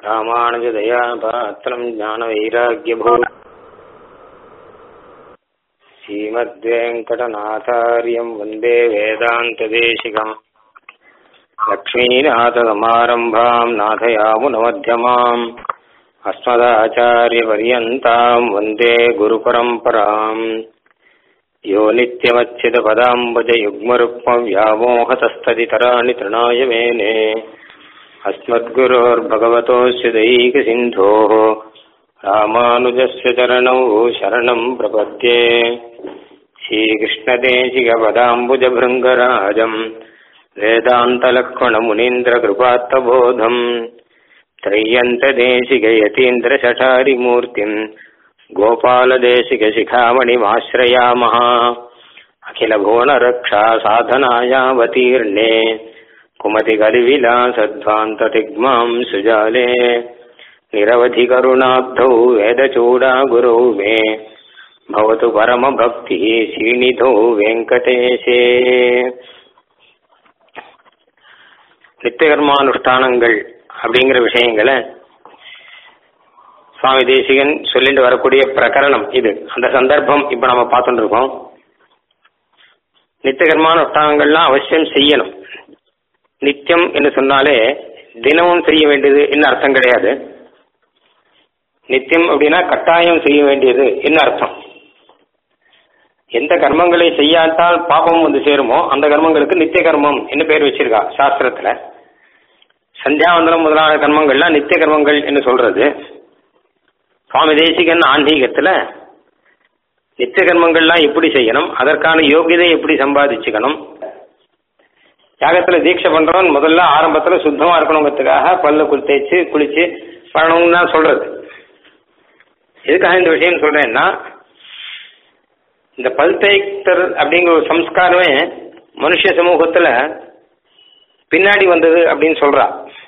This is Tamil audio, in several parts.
ராமானுஜதயா பாத்திரம் ஞானவைராக்கியபூ श्रीमद्वेङ्कटनाथार्यम् वन्दे वेदान्तदेशिकम् लक्ष्मीनाथसमारम्भाम् नाथयामुनमध्यमाम् अस्मदाचार्यपर्यन्ताम् वन्दे गुरुपरम्पराम् यो नित्यमच्युतपदाम्बुजयुग्मरुक्मव्यामोहतस्तदितराणि तृणाय मेने अस्मद्गुरोर्भगवतोऽस्य दैकसिन्धोः रामानुजस्य चरणौ शरणम् प्रपद्ये श्रीकृष्णदेशिकपदाम्बुजभृङ्गराजम् वेदान्तलक्ष्मणमुनीन्द्रकृपात्तबोधम् त्रय्यन्तदेशिकयतीन्द्रशठारिमूर्तिम् गोपालदेशिकशिखामणिमाश्रयामः अखिलभुवनरक्षा साधनायावतीर्णे कुमतिकलिविलासध्वान्ततिग्माम् सुजाले निरवधिकरुणाब्धौ वेदचूडागुरौ मे भवतु परमभक्तिः श्रीनिधौ வெங்கடேஷே நித்தியகர்மானுஷ்டானங்கள் அப்படிங்கிற விஷயங்களை சுவாமி தேசிகன் சொல்லிட்டு வரக்கூடிய பிரகரணம் இது அந்த சந்தர்ப்பம் இப்ப நம்ம பார்த்துட்டு இருக்கோம் நித்தியகர்மானுஷ்டானங்கள்லாம் அவசியம் செய்யணும் நித்தியம் என்று சொன்னாலே தினமும் செய்ய வேண்டியது என்ன அர்த்தம் கிடையாது நித்தியம் அப்படின்னா கட்டாயம் செய்ய வேண்டியது என்ன அர்த்தம் எந்த கர்மங்களை செய்யாட்டால் பாபம் வந்து சேருமோ அந்த கர்மங்களுக்கு நித்திய கர்மம் என்ன பேர் வச்சிருக்கா சாஸ்திரத்துல சந்தியாவந்தனம் முதலான கர்மங்கள்லாம் நித்திய கர்மங்கள் என்று சொல்றது சுவாமி தேசிகன் ஆன்மீகத்துல நித்திய கர்மங்கள்லாம் எப்படி செய்யணும் அதற்கான யோகியதை எப்படி சம்பாதிச்சுக்கணும் யாகத்துல தீட்சை பண்றோம் முதல்ல ஆரம்பத்துல சுத்தமா இருக்கணுங்கிறதுக்காக பல்லு குள் தேய்ச்சி குளிச்சு பண்ணணும்னு தான் சொல்றது எதுக்காக இந்த விஷயம் சொல்றேன்னா இந்த பல் தேய்த்தர் அப்படிங்கிற ஒரு சம்ஸ்காரமே மனுஷ சமூகத்துல பின்னாடி வந்தது அப்படின்னு சொல்றா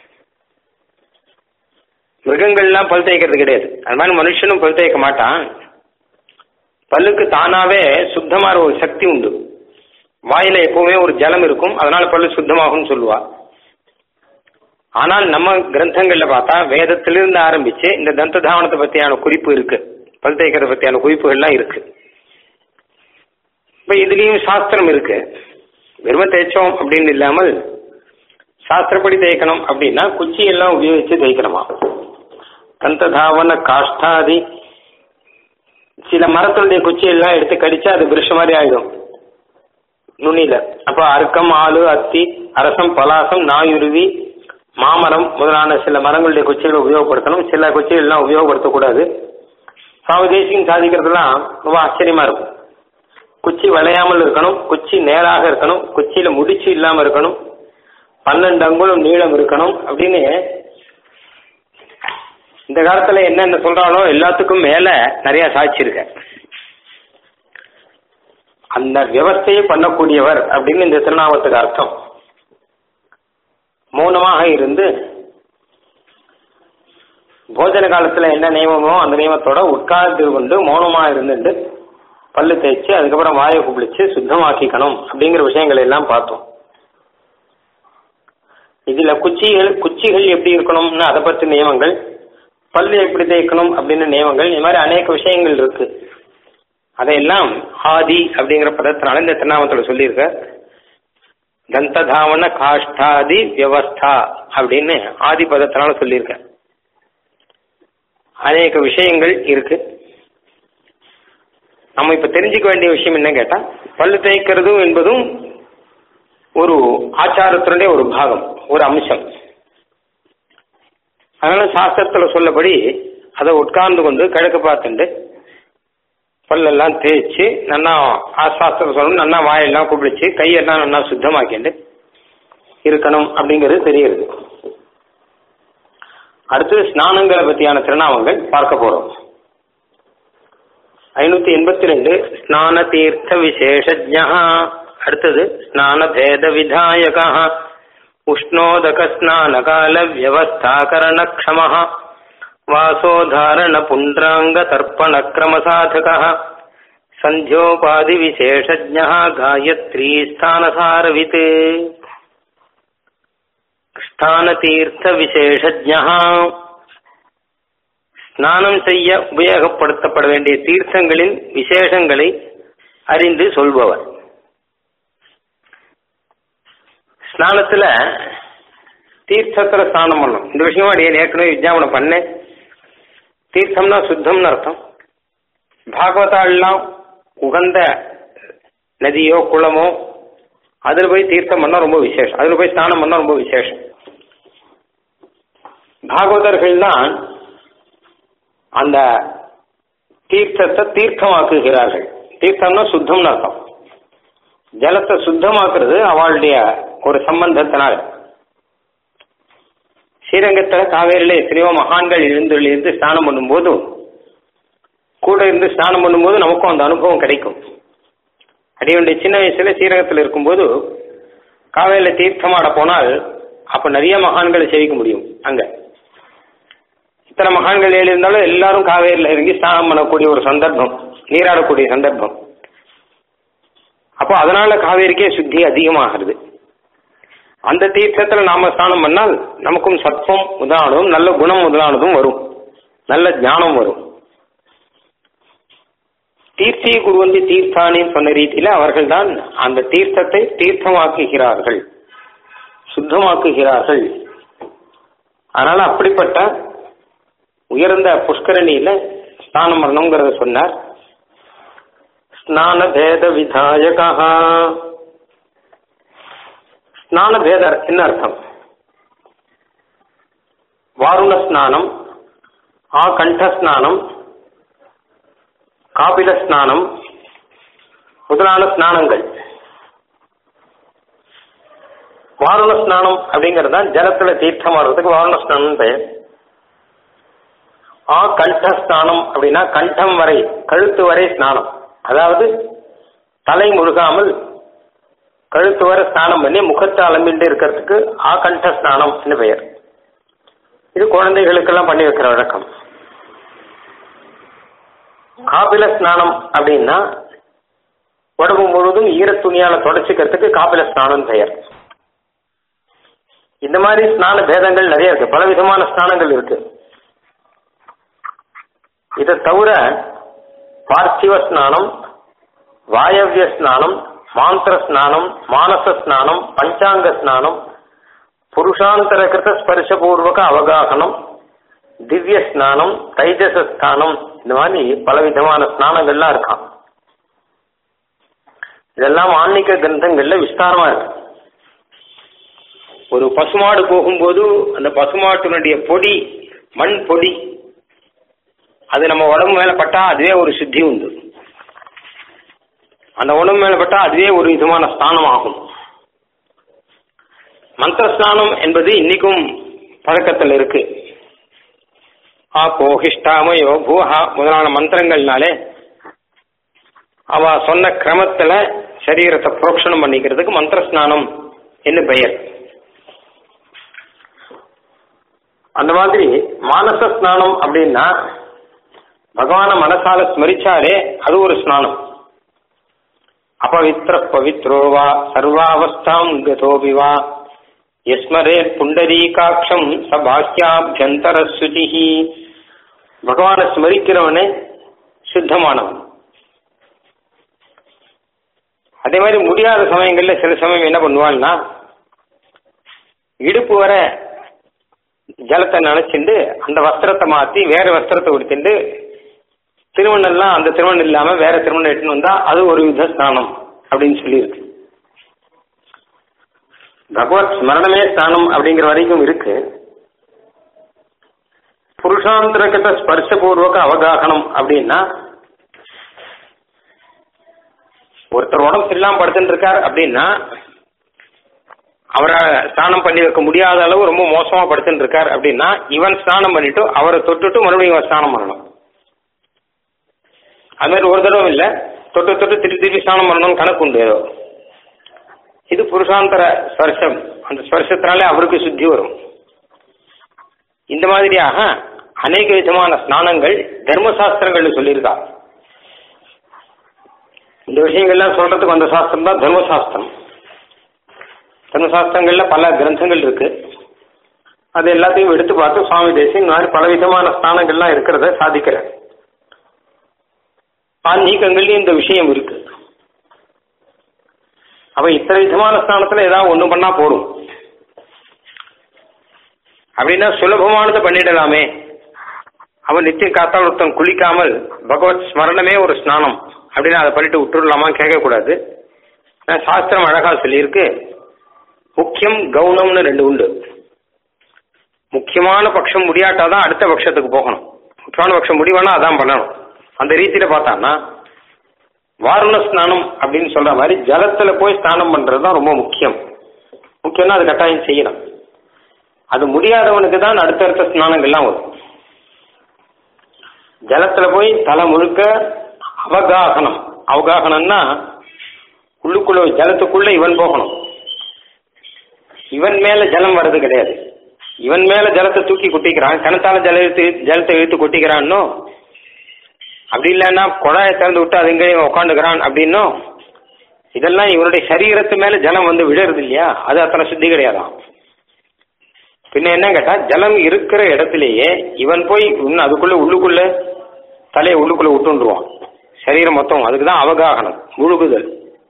மிருகங்கள்லாம் பல் தேய்க்கிறது கிடையாது அது மாதிரி மனுஷனும் பல் தேய்க்க மாட்டான் பல்லுக்கு தானாவே சுத்தமான ஒரு சக்தி உண்டு வாயில எப்பவுமே ஒரு ஜலம் இருக்கும் அதனால பல்லு சுத்தமாகும்னு சொல்லுவா ஆனால் நம்ம கிரந்தங்கள்ல பார்த்தா வேதத்திலிருந்து ஆரம்பிச்சு இந்த தந்த தாவனத்தை பத்தியான குறிப்பு இருக்கு பல் தேய்க்கிறத பத்தியான குறிப்புகள்லாம் இருக்கு இப்ப இதுலயும் சாஸ்திரம் இருக்கு வெறும தேய்ச்சோம் அப்படின்னு இல்லாமல் சாஸ்திரப்படி தேய்க்கணும் அப்படின்னா குச்சி எல்லாம் உபயோகிச்சு தேய்க்கணுமா தந்த தாவன காஷ்டாதி சில மரத்துடைய குச்சி எல்லாம் எடுத்து கடிச்சா அது விருஷ மாதிரி ஆயிடும் நுனியில அப்ப அருக்கம் ஆளு அத்தி அரசம் பலாசம் நாயுருவி மாமரம் முதலான சில மரங்களுடைய குச்சிகளை உபயோகப்படுத்தணும் சில குச்சிகள் எல்லாம் உபயோகப்படுத்தக்கூடாது சாவதேசியம் சாதிக்கிறதுலாம் ரொம்ப ஆச்சரியமா இருக்கும் குச்சி வளையாமல் இருக்கணும் குச்சி நேராக இருக்கணும் குச்சியில முடிச்சு இல்லாம இருக்கணும் பன்னெண்டு அங்குலம் நீளம் இருக்கணும் அப்படின்னு இந்த காலத்துல என்னென்ன சொல்றாலோ எல்லாத்துக்கும் மேல நிறைய சாட்சி இருக்க அந்த விவஸ்தையை பண்ணக்கூடியவர் அப்படின்னு இந்த திருநாமத்துக்கு அர்த்தம் மௌனமாக இருந்து போஜன காலத்துல என்ன நியமமோ அந்த நியமத்தோட உட்கார்ந்து கொண்டு மௌனமா இருந்துட்டு பல்லு தேய்ச்சி அதுக்கப்புறம் வாயை குளிச்சு சுத்தமாக்கிக்கணும் அப்படிங்கிற விஷயங்கள் எல்லாம் பார்த்தோம் இதுல குச்சிகள் குச்சிகள் எப்படி இருக்கணும்னு அதை பற்றி நியமங்கள் பல்லு எப்படி தேய்க்கணும் அப்படின்னு நியமங்கள் இந்த மாதிரி அநேக விஷயங்கள் இருக்கு அதையெல்லாம் ஆதி அப்படிங்கிற பதத்தினால இந்த திருநாமத்தில் சொல்லியிருக்க தந்ததாவன காஷ்டாதி வியவஸ்தா அப்படின்னு ஆதி பதத்தினால சொல்லியிருக்க அநேக விஷயங்கள் இருக்கு நம்ம இப்ப தெரிஞ்சுக்க வேண்டிய விஷயம் என்ன கேட்டா பல்லு தேய்க்கிறதும் என்பதும் ஒரு ஆச்சாரத்தினுடைய ஒரு பாகம் ஒரு அம்சம் அதனால சாஸ்திரத்துல சொல்லபடி அதை உட்கார்ந்து கொண்டு கிழக்கு பார்த்துட்டு பல்லெல்லாம் தேய்ச்சி நல்லா சாஸ்திரம் சொல்லணும் நல்லா வாயெல்லாம் குப்பிடிச்சு கையெல்லாம் நல்லா சுத்தமாக்கிண்டு இருக்கணும் அப்படிங்கிறது தெரிகிறது அடுத்து ஸ்நானங்களை பற்றியான திருநாமங்கள் பார்க்க போறோம் ஐநூத்தி எண்பத்தி ரெண்டு ஸ்நான தீர்த்த விசேஷஜா அடுத்தது ஸ்நான பேத விதாயகா உஷ்ணோதக ஸ்நான கால வியவஸ்தாகரண க்ஷம வாசோதாரண புண்ட்ராங்க தர்ப்பண கிரம சாதக சந்தியோபாதி விசேஷஜா காயத்ரி ஸ்தானசாரவித் ஸ்தான தீர்த்த விசேஷஜா ஸ்நானம் செய்ய உபயோகப்படுத்தப்பட வேண்டிய தீர்த்தங்களின் விசேஷங்களை அறிந்து சொல்பவர் ஸ்நானத்துல தீர்த்தத்துல ஸ்நானம் பண்ணணும் இந்த விஷயமா நான் ஏற்கனவே விஜயாபனம் பண்ணேன் தீர்த்தம்னா சுத்தம்னு அர்த்தம் பாகவதாலாம் உகந்த நதியோ குளமோ அதில் போய் தீர்த்தம் பண்ணா ரொம்ப விசேஷம் அதில் போய் ஸ்நானம் பண்ணா ரொம்ப விசேஷம் பாகவதர்கள் தான் அந்த தீர்த்தத்தை தீர்த்தமாக்குகிறார்கள் தீர்த்தம்னா சுத்தம்னு அர்த்தம் ஜலத்தை சுத்தமாக்குறது அவளுடைய ஒரு சம்பந்தத்தினால் ஸ்ரீரங்கத்தில் காவேரியில எத்தனையோ மகான்கள் எழுந்துள்ளி இருந்து ஸ்நானம் பண்ணும்போது கூட இருந்து ஸ்நானம் பண்ணும்போது நமக்கும் அந்த அனுபவம் கிடைக்கும் அடியுடைய சின்ன வயசுல ஸ்ரீரங்கத்தில் இருக்கும்போது காவேரியில தீர்த்தமாட போனால் அப்ப நிறைய மகான்களை சேவிக்க முடியும் அங்க இத்தனை மகான்கள் ஏழு இருந்தாலும் எல்லாரும் காவேரியில் இறங்கி ஸ்நானம் பண்ணக்கூடிய ஒரு சந்தர்ப்பம் நீராடக்கூடிய சந்தர்ப்பம் அப்போ அதனால காவேரிக்கே சுத்தி அதிகமாகிறது அந்த தீர்த்தத்தில் நாம ஸ்நானம் பண்ணால் நமக்கும் சத்வம் முதலானதும் நல்ல குணம் முதலானதும் வரும் நல்ல ஞானம் வரும் தீர்த்தி குருவந்தி தீர்த்தானின்னு சொன்ன ரீதியில அவர்கள் தான் அந்த தீர்த்தத்தை தீர்த்தமாக்குகிறார்கள் சுத்தமாக்குகிறார்கள் அதனால அப்படிப்பட்ட உயர்ந்த புஷ்கரணியில ஸ்நானம் பண்ணணுங்கிறத சொன்னார் ஸ்நான பேத விதாயகா ஸ்நான பேத என்ன அர்த்தம் வாருண ஸ்நானம் ஆகண்ட ஸ்நானம் காபில ஸ்நானம் முதலான ஸ்நானங்கள் வாருண ஸ்நானம் அப்படிங்கிறது தான் ஜலத்துல தீர்த்தமாடுறதுக்கு வாருண ஸ்நானம் பெயர் ஆ கண்ட ஸ்நானம் அப்படின்னா கண்டம் வரை கழுத்து வரை ஸ்நானம் அதாவது தலை முழுகாமல் கழுத்து வரை ஸ்நானம் பண்ணி முகத்தை அலம்பிட்டு இருக்கிறதுக்கு ஆகண்ட ஸ்நானம் என்று பெயர் இது குழந்தைகளுக்கெல்லாம் பண்ணி வைக்கிற வழக்கம் காபில ஸ்நானம் அப்படின்னா உடம்பு முழுவதும் ஈரத் துணியால தொடச்சிக்கிறதுக்கு காபில ஸ்நானம் பெயர் இந்த மாதிரி ஸ்நான பேதங்கள் நிறைய இருக்கு பல விதமான ஸ்நானங்கள் இருக்கு இதை தவிர பார்த்திவ ஸ்நானம் வாயவ்ய ஸ்நானம் மாந்திர ஸ்நானம் மானச ஸ்நானம் பஞ்சாங்க ஸ்நானம் புருஷாந்தரகிருத ஸ்பர்ஷபூர்வக அவகாகனம் திவ்ய ஸ்நானம் தைஜச ஸ்நானம் இந்த மாதிரி பலவிதமான ஸ்நானங்கள்லாம் இருக்கான் இதெல்லாம் ஆன்மீக கிரந்தங்கள்ல விஸ்தாரமா இருக்கு ஒரு பசுமாடு போகும்போது அந்த பசுமாட்டினுடைய பொடி மண் பொடி அது நம்ம உடம்பு மேல பட்டா அதுவே ஒரு சுத்தி உண்டு அந்த உடம்பு மேல பட்டா அதுவே ஒரு விதமான ஸ்தானம் ஆகும் மந்திர ஸ்நானம் என்பது இன்னைக்கும் பழக்கத்தில் இருக்கு ஆ போகிஷ்டாமயோ பூஹா முதலான மந்திரங்கள்னாலே அவ சொன்ன கிரமத்துல சரீரத்தை புரோக்ஷனம் பண்ணிக்கிறதுக்கு மந்திர ஸ்நானம் என்ன பெயர் அந்த மாதிரி மானச ஸ்நானம் அப்படின்னா பகவான மனசால ஸ்மரிச்சாலே அது ஒரு ஸ்நானம் அபவித்ர பவித்ரோவா சர்வாவஸ்தாம் கதோபி வா எஸ்மரே புண்டரீகாட்சம் ச பாக்கியாபியந்தர சுச்சிஹி பகவானை ஸ்மரிக்கிறவனே சுத்தமானவன் அதே மாதிரி முடியாத சமயங்கள்ல சில சமயம் என்ன பண்ணுவான்னா இடுப்பு வர ஜலத்தை நினைச்சுண்டு அந்த வஸ்திரத்தை மாத்தி வேற வஸ்திரத்தை உடுத்திண்டு திருமணம்லாம் அந்த திருமணம் இல்லாம வேற திருமணம் எடுத்துன்னு வந்தா அது ஒரு வித ஸ்நானம் அப்படின்னு சொல்லியிருக்கு பகவத் ஸ்மரணமே ஸ்நானம் அப்படிங்கிற வரைக்கும் இருக்கு புருஷாந்தரகத ஸ்பர்ஷபூர்வக அவகாகனம் அப்படின்னா ஒருத்தர் உடம்பு சரியில்லாம படுத்துட்டு இருக்கார் அப்படின்னா அவரை ஸ்நானம் பண்ணி வைக்க முடியாத அளவு ரொம்ப மோசமா படுத்துட்டு இருக்கார் அப்படின்னா இவன் ஸ்நானம் பண்ணிட்டு அவரை தொட்டுட்டு மறுபடியும் இவன் ஸ்நானம் பண்ணணும் அது மாதிரி ஒரு தடவை இல்லை தொட்டு தொட்டு திருப்பி திருப்பி ஸ்நானம் பண்ணணும்னு கணக்கு உண்டு ஏதோ இது புருஷாந்தர ஸ்பர்ஷம் அந்த ஸ்பர்ஷத்தினாலே அவருக்கு சுத்தி வரும் இந்த மாதிரியாக அநேக விதமான ஸ்நானங்கள் தர்மசாஸ்திரங்கள் சொல்லியிருக்கா இந்த விஷயங்கள்லாம் சொல்றதுக்கு அந்த சாஸ்திரம் தான் தர்மசாஸ்திரம் தர்மசாஸ்திரங்கள்ல பல கிரந்தங்கள் இருக்கு அது எல்லாத்தையும் எடுத்து பார்த்து சுவாமி தேசியம் இந்த மாதிரி பலவிதமான ஸ்தானங்கள்லாம் இருக்கிறத சாதிக்கிறார் ஆன்மீகங்கள்லயும் இந்த விஷயம் இருக்கு அப்ப இத்தனை விதமான ஸ்தானத்துல ஏதாவது ஒண்ணு பண்ணா போடும் அப்படின்னா சுலபமானதை பண்ணிடலாமே அவன் நித்தியம் காத்தால் ஒருத்தன் குளிக்காமல் பகவத் ஸ்மரணமே ஒரு ஸ்நானம் அப்படின்னு அதை பண்ணிட்டு விட்டுடலாமா கேட்கக்கூடாது ஆனா, சாஸ்திரம் அழகா சொல்லியிருக்கு முக்கியம் கவுனம்னு ரெண்டு உண்டு முக்கியமான பட்சம் முடியாட்டாதான் அடுத்த பட்சத்துக்கு போகணும் முக்கியமான பட்சம் முடிவானா அதான் பண்ணணும் அந்த ரீதியில பார்த்தான்னா வாரண ஸ்நானம் அப்படின்னு சொல்ற மாதிரி ஜலத்துல போய் ஸ்நானம் பண்றது தான் ரொம்ப முக்கியம் முக்கியம்னா அது கட்டாயம் செய்யணும் அது முடியாதவனுக்கு தான் அடுத்தடுத்த ஸ்நானங்கள்லாம் வரும் ஜலத்துல போய் தலை முழுக்க அவகாகனம் அவகாகனம்னா உள்ளுக்குள்ள ஜலத்துக்குள்ள இவன் போகணும் இவன் மேல ஜலம் வர்றது கிடையாது இவன் மேல ஜலத்தை தூக்கி கொட்டிக்கிறான் கணத்தால ஜல இழுத்து ஜலத்தை இழுத்து கொட்டிக்கிறான்னோ அப்படி இல்லைன்னா குழாயை திறந்து விட்டு அதுங்க இவன் உட்காந்துக்கிறான் அப்படின்னும் இதெல்லாம் இவனுடைய சரீரத்து மேல ஜலம் வந்து விழுறது இல்லையா அது அத்தனை சுத்தி கிடையாதாம் பின்ன என்ன கேட்டா ஜலம் இருக்கிற இடத்திலேயே இவன் போய் இன்னும் அதுக்குள்ள உள்ளுக்குள்ள தலையை உள்ளுக்குள்ள விட்டுருவான் சரீரம் மொத்தம் அதுக்கு தான் அவகாகனம் முழுகுதல்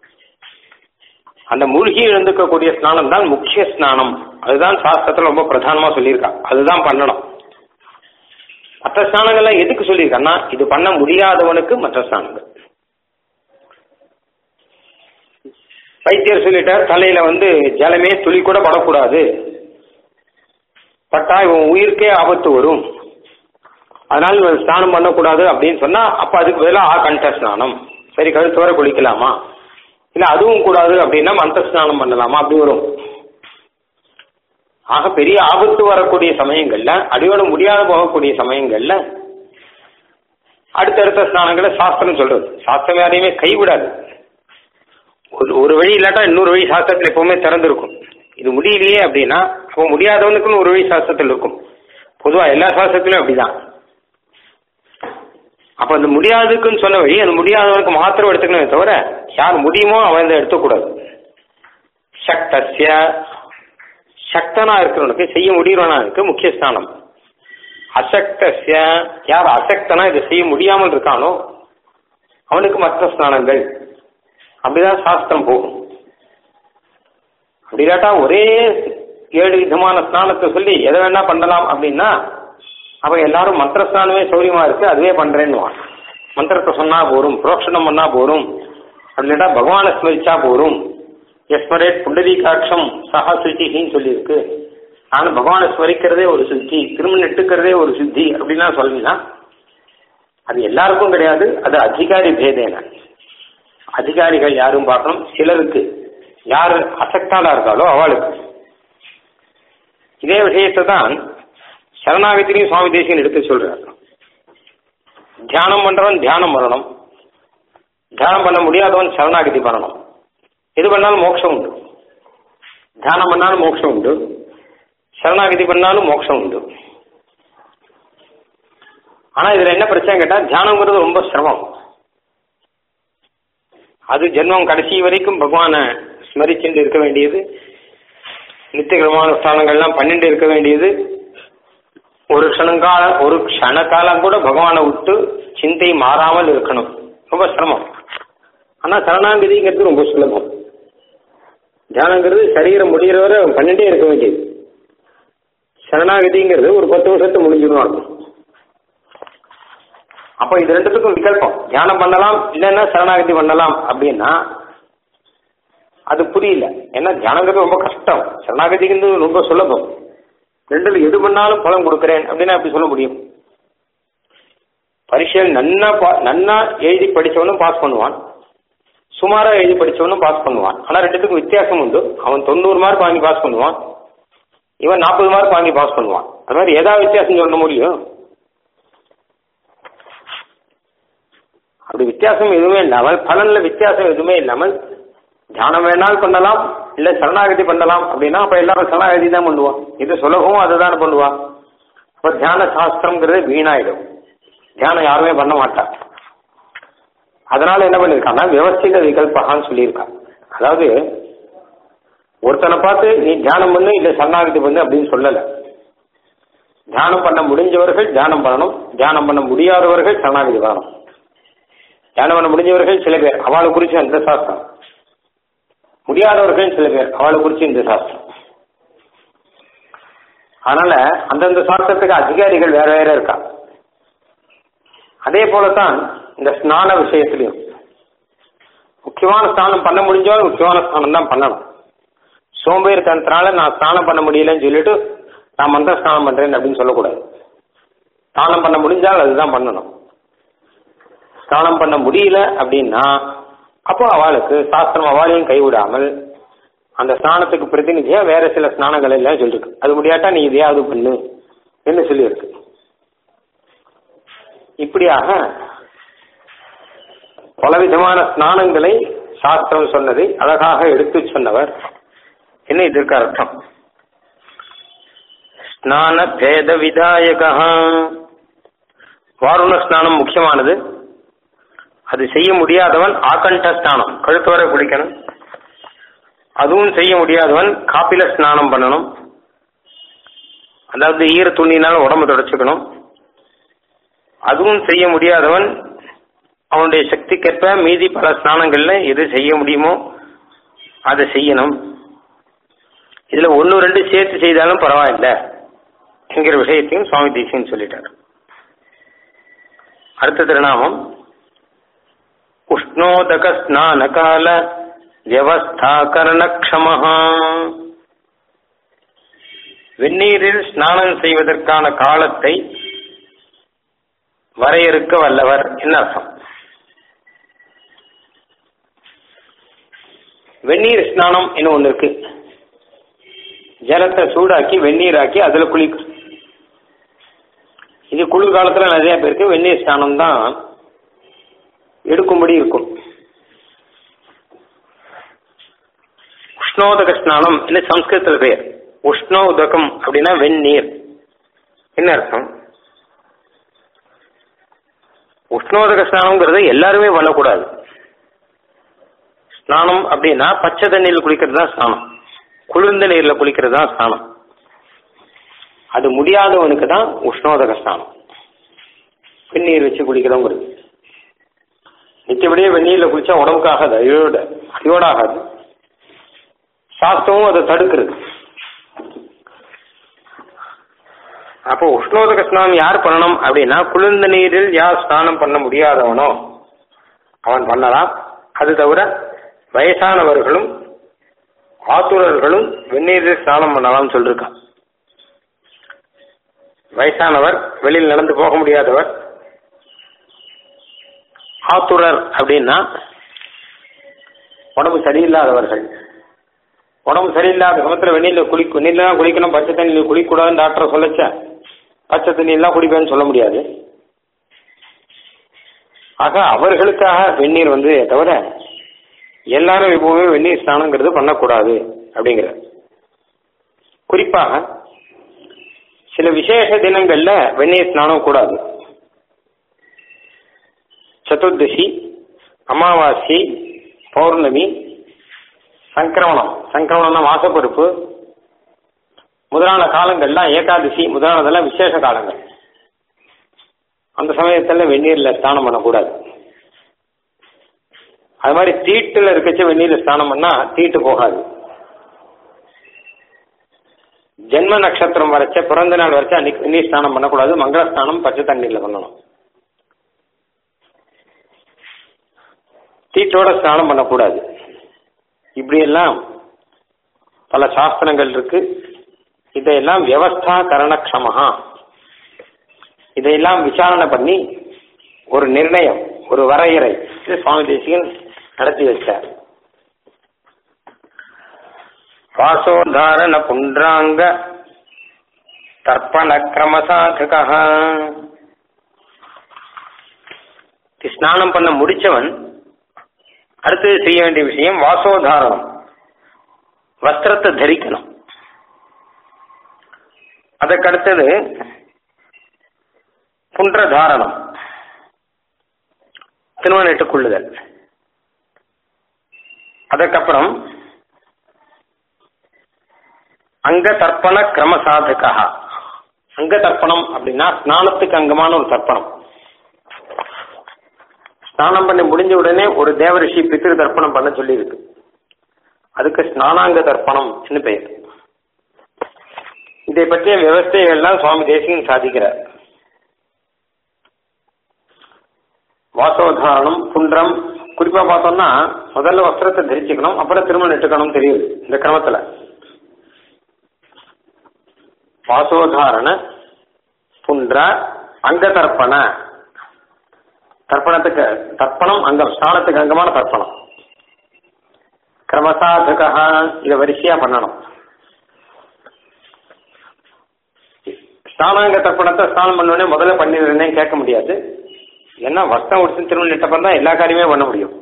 அந்த மூழ்கி எழுந்துக்கக்கூடிய ஸ்நானம் தான் முக்கிய ஸ்நானம் அதுதான் சாஸ்திரத்துல ரொம்ப பிரதானமா சொல்லியிருக்கா அதுதான் பண்ணணும் மற்ற ஸ்நானங்கள்லாம் எதுக்கு சொல்லியிருக்கான்னா இது பண்ண முடியாதவனுக்கு மற்ற ஸ்நானங்கள் வைத்தியர் சொல்லிட்டார் தலையில வந்து ஜலமே துளி கூட படக்கூடாது பட்டா இவன் உயிருக்கே ஆபத்து வரும் அதனால இவன் ஸ்நானம் பண்ணக்கூடாது அப்படின்னு சொன்னா அப்ப அதுக்கு பதிலாக ஆ கண்ட ஸ்நானம் சரி கழுத்து வர குளிக்கலாமா இல்ல அதுவும் கூடாது அப்படின்னா மந்த ஸ்நானம் பண்ணலாமா அப்படி வரும் ஆக பெரிய ஆபத்து வரக்கூடிய சமயங்கள்ல அடியோட முடியாத போகக்கூடிய சமயங்கள்ல அடுத்தடுத்த ஸ்நானங்களை சாஸ்திரம் சொல்றது சாஸ்திரம் யாரையுமே கைவிடாது ஒரு ஒரு வழி இல்லாட்டா இன்னொரு வழி சாஸ்திரத்தில் எப்பவுமே திறந்திருக்கும் இது முடியலையே அப்படின்னா அப்போ முடியாதவனுக்குன்னு ஒரு வழி சாஸ்திரத்தில் இருக்கும் பொதுவா எல்லா சாஸ்திரத்திலும் அப்படிதான் அப்ப அந்த முடியாதுக்குன்னு சொன்ன வழி அந்த முடியாதவனுக்கு மாத்திரம் எடுத்துக்கணுமே தவிர யார் முடியுமோ அவன் இதை எடுத்துக்கூடாது சக்தஸ்ய சக்தனா இருக்கிறவனுக்கு செய்ய முடியறவனுக்கு முக்கிய ஸ்தானம் அசக்தஸ்ய யார் அசக்தனா இதை செய்ய முடியாமல் இருக்கானோ அவனுக்கு மற்ற ஸ்தானங்கள் அப்படிதான் சாஸ்திரம் போகும் அப்படி இல்லாட்டா ஒரே ஏழு விதமான ஸ்நானத்தை சொல்லி எதை வேணா பண்ணலாம் அப்படின்னா அவன் எல்லாரும் மந்திர ஸ்நானமே சௌரியமா இருக்கு அதுவே பண்றேன்னுவான் மந்திரத்தை சொன்னா போரும் புரோக்ஷணம் பண்ணா போரும் அப்படின்னா பகவானை ஸ்மரிச்சா போரும் எஸ்மரேட் புண்டரீகாட்சம் சஹா சுத்தின்னு சொல்லியிருக்கு நானும் பகவானை ஸ்மரிக்கிறதே ஒரு சுத்தி திரும்ப நெட்டுக்கிறதே ஒரு சுத்தி அப்படின்லாம் சொல்லலாம் அது எல்லாருக்கும் கிடையாது அது அதிகாரி பேதேன அதிகாரிகள் யாரும் பார்க்கணும் சிலருக்கு யார் அசக்தாலா இருக்காளோ அவளுக்கு இதே விஷயத்தை தான் சரணாகத்திலையும் சுவாமி தேசியன் எடுத்து சொல்றார் தியானம் பண்றவன் தியானம் பண்ணணும் தியானம் பண்ண முடியாதவன் சரணாகதி பண்ணணும் எது பண்ணாலும் மோட்சம் உண்டு தியானம் பண்ணாலும் மோட்சம் உண்டு சரணாகதி பண்ணாலும் மோட்சம் உண்டு ஆனா இதுல என்ன பிரச்சனை கேட்டா தியானங்கிறது ரொம்ப சிரமம் அது ஜென்மம் கடைசி வரைக்கும் பகவானை ஸ்மரிச்சுட்டு இருக்க வேண்டியது நித்தியகிரமான ஸ்தானங்கள்லாம் பண்ணிட்டு இருக்க வேண்டியது ஒரு க்ஷணங்காலம் ஒரு க்ஷண காலம் கூட பகவானை விட்டு சிந்தை மாறாமல் இருக்கணும் ரொம்ப சிரமம் ஆனா சரணாகதிங்கிறது ரொம்ப சுலபம் தியானங்கிறது சரீரம் முடிகிற வரை பண்ணிட்டே இருக்க வேண்டியது சரணாகதிங்கிறது ஒரு பத்து வருஷத்து முடிஞ்சிருவாங்க அப்போ இது ரெண்டுத்துக்கும் விகல்பம் தியானம் பண்ணலாம் இல்லைன்னா சரணாகதி பண்ணலாம் அப்படின்னா அது புரியல ஏன்னா தியானங்கிறது ரொம்ப கஷ்டம் சரணாகதிங்கிறது ரொம்ப சுலபம் ரெண்டுல எது பண்ணாலும் பலன் கொடுக்குறேன் அப்படின்னா எப்படி சொல்ல முடியும் பரீட்சையில் நன்னா பா- நன்னா எழுதி படிச்சவனும் பாஸ் பண்ணுவான் சுமாரா எழுதி படிச்சவனும் பாஸ் பண்ணுவான் ஆனா ரெண்டுத்துக்கும் வித்தியாசம் உண்டு அவன் தொண்ணூறு மார்க் வாங்கி பாஸ் பண்ணுவான் இவன் நாற்பது மார்க் வாங்கி பாஸ் பண்ணுவான் அது மாதிரி ஏதாவது வித்தியாசம் சொல்ல முடியும் அப்படி வித்தியாசம் எதுவுமே இல்லாமல் பலன்ல வித்தியாசம் எதுவுமே இல்லாமல் தியானம் வேணாலும் பண்ணலாம் இல்ல சரணாகதி பண்ணலாம் அப்படின்னா அப்ப எல்லாரும் சரணாகதி தான் பண்ணுவான் இது சுலபமும் அதுதான் பண்ணுவான் அப்ப தியான சாஸ்திரம்ங்கிறது வீணாயிடும் தியானம் யாருமே பண்ண மாட்டா அதனால என்ன பண்ணிருக்காங்கன்னா விவஸ்தித விகல்பகான்னு சொல்லியிருக்கான் அதாவது ஒருத்தனை பார்த்து நீ தியானம் பண்ணு இல்ல சரணாகதி பண்ணு அப்படின்னு சொல்லல தியானம் பண்ண முடிஞ்சவர்கள் தியானம் பண்ணணும் தியானம் பண்ண முடியாதவர்கள் சரணாகதி வரணும் தியானம் பண்ண முடிஞ்சவர்கள் சில பேர் அவளை குறித்து அந்த சாஸ்திரம் முடியாதவர்கள் சில பேர் அவளை குறித்து இந்த சாஸ்திரம் அதனால அந்தந்த சாஸ்திரத்துக்கு அதிகாரிகள் வேற வேற இருக்கா அதே போலதான் இந்த ஸ்நான விஷயத்திலையும் முக்கியமான ஸ்நானம் பண்ண முடிஞ்சாலும் முக்கியமான ஸ்நானம் தான் பண்ணணும் சோம்பேறித்தனத்தினால நான் ஸ்நானம் பண்ண முடியலன்னு சொல்லிட்டு நான் மந்திர ஸ்நானம் பண்றேன் அப்படின்னு சொல்லக்கூடாது ஸ்நானம் பண்ண முடிஞ்சால் அதுதான் பண்ணணும் ஸ்நானம் பண்ண முடியல அப்படின்னா அப்போ அவளுக்கு சாஸ்திரம் அவளையும் கைவிடாமல் அந்த ஸ்நானத்துக்கு பிரதிநிதியா வேற சில ஸ்நானங்கள் எல்லாம் சொல்லிருக்கு அது முடியாட்டா நீ இதையாவது பண்ணு என்று சொல்லியிருக்கு இப்படியாக பலவிதமான ஸ்நானங்களை சாஸ்திரம் சொன்னதை அழகாக எடுத்து சொன்னவர் என்ன இதற்கு அர்த்தம் ஸ்நான பேத விதாயகா வாருண ஸ்நானம் முக்கியமானது அது செய்ய முடியாதவன் ஆகண்ட ஸ்நானம் கழுத்து வரை குளிக்கணும் அதுவும் செய்ய முடியாதவன் காப்பில ஸ்நானம் பண்ணணும் அதாவது ஈர துணினால் உடம்பு தொடச்சுக்கணும் அதுவும் செய்ய முடியாதவன் அவனுடைய சக்திக்கேற்ப மீதி பல ஸ்நானங்கள்ல எது செய்ய முடியுமோ அதை செய்யணும் இதுல ஒன்னு ரெண்டு சேர்த்து செய்தாலும் பரவாயில்ல என்கிற விஷயத்தையும் சுவாமி தேசியன் சொல்லிட்டார் அடுத்த திருநாமம் உஷ்ணோதக ஸ்நான கால வியவஸ்தாகரணக்ஷமஹா வெந்நீரில் ஸ்நானம் செய்வதற்கான காலத்தை வரையறுக்க வல்லவர் என்ன அர்த்தம் வெந்நீர் ஸ்நானம் என்ன ஒன்று இருக்கு ஜலத்தை சூடாக்கி வெந்நீராக்கி அதுல குளிக்கும் இது குளிர்காலத்துல நிறைய பேருக்கு வெந்நீர் ஸ்நானம் தான் எடுக்கும்படி இருக்கும் உஷ்ணோதக ஸ்நானம் என்ன சம்ஸ்கிருதத்துல பெயர் உஷ்ணோதகம் அப்படின்னா வெந்நீர் என்ன அர்த்தம் உஷ்ணோதக ஸ்நானம்ங்கிறத எல்லாருமே பண்ணக்கூடாது ஸ்நானம் அப்படின்னா பச்சை தண்ணியில் குளிக்கிறது தான் ஸ்நானம் குளிர்ந்த நீர்ல குளிக்கிறது தான் ஸ்நானம் அது முடியாதவனுக்கு தான் உஷ்ணோதக ஸ்நானம் வெந்நீர் வச்சு குளிக்கிறவங்கிறது நிச்சயப்படியே வெந்நீர்ல குளிச்சா உடம்புக்கு ஆகாது அயோட அயோட ஆகாது சாஸ்திரமும் அதை தடுக்கிறது அப்போ உஷ்ணோதக ஸ்நானம் யார் பண்ணணும் அப்படின்னா குளிர்ந்த நீரில் யார் ஸ்நானம் பண்ண முடியாதவனோ அவன் பண்ணலாம் அது தவிர வயசானவர்களும் ஆத்துரர்களும் வெந்நீரில் ஸ்நானம் பண்ணலாம்னு சொல்லிருக்கான் வயசானவர் வெளியில் நடந்து போக முடியாதவர் ஆத்துரர் அப்படின்னா உடம்பு சரியில்லாதவர்கள் உடம்பு சரியில்லாத சமயத்தில் வெளியில குளிக்கும் நீர்ல தான் குளிக்கணும் பச்சை தண்ணியில் குளிக்கக்கூடாதுன்னு டாக்டர் சொல்லச்ச பச்சை தண்ணியெல்லாம் குடிப்பேன்னு சொல்ல முடியாது ஆக அவர்களுக்காக வெந்நீர் வந்து தவிர எல்லாரும் எப்பவுமே வெந்நீர் ஸ்நானங்கிறது பண்ணக்கூடாது அப்படிங்கிற குறிப்பாக சில விசேஷ தினங்கள்ல வெந்நீர் ஸ்நானம் கூடாது சதுர்தசி அமாவாசை பௌர்ணமி சங்கிரமணம் சங்கிரமணம்னா மாசப்பருப்பு முதலான காலங்கள்லாம் ஏகாதசி முதலானதெல்லாம் விசேஷ காலங்கள் அந்த சமயத்தில் வெந்நீரில் ஸ்நானம் பண்ணக்கூடாது அது மாதிரி தீட்டுல இருக்கச்ச வெந்நீர்ல ஸ்நானம் பண்ணா தீட்டு போகாது ஜென்ம நட்சத்திரம் வரைச்ச பிறந்த நாள் வரைச்ச அன்னைக்கு வெந்நீர் ஸ்நானம் பண்ணக்கூடாது மங்கள ஸ்நானம் பச்சை தண்ணீர்ல பண்ணணும் தீட்டோட ஸ்நானம் பண்ணக்கூடாது இப்படியெல்லாம் பல சாஸ்திரங்கள் இருக்கு இதையெல்லாம் வியவஸ்தா கரணக்ஷமஹா இதையெல்லாம் விசாரணை பண்ணி ஒரு நிர்ணயம் ஒரு வரையறை இது சுவாமி தேசிகன் நடத்தி வச்சார் வாசோதாரண புன்றாங்க தர்ப்பண கிரமசாதகா ஸ்நானம் பண்ண முடிச்சவன் அடுத்தது செய்ய வேண்டிய விஷயம் வாசோதாரணம் வஸ்திரத்தை தரிக்கணும் அதற்கு அடுத்தது புன்ற தாரணம் திருமணிட்டுக் கொள்ளுதல் அதுக்கப்புறம் அங்க தர்ப்பண கிரம சாதகா அங்க தர்ப்பணம் அப்படின்னா ஸ்நானத்துக்கு அங்கமான ஒரு தர்ப்பணம் ஸ்நானம் பண்ணி முடிஞ்ச உடனே ஒரு தேவரிஷி பித்திரு தர்ப்பணம் பண்ண சொல்லி இருக்கு அதுக்கு ஸ்நானாங்க தர்ப்பணம் பெயர் இதை பற்றிய விவஸ்தைகள்லாம் சுவாமி தேசிகன் சாதிக்கிறார் வாசோதாரணம் குன்றம் குறிப்பா பார்த்தோம்னா முதல்ல வஸ்திரத்தை தரிச்சுக்கணும் அப்புறம் திருமணம் இட்டுக்கணும் தெரியுது இந்த கிரமத்துல வாசோதாரண புன்ற அங்க தர்ப்பண தர்ப்பணத்துக்கு தர்ப்பணம் அங்கம் ஸ்நானத்துக்கு அங்கமான தர்ப்பணம் கிரமசாதகா இதை வரிசையா பண்ணணும் ஸ்நானாங்க தர்ப்பணத்தை ஸ்நானம் பண்ணோடனே முதல்ல பண்ணிடுறேன்னே கேட்க முடியாது ஏன்னா வஸ்திரம் உடுத்து திருமணம் இட்டப்பறம் தான் எல்லா காரியமே பண்ண முடியும்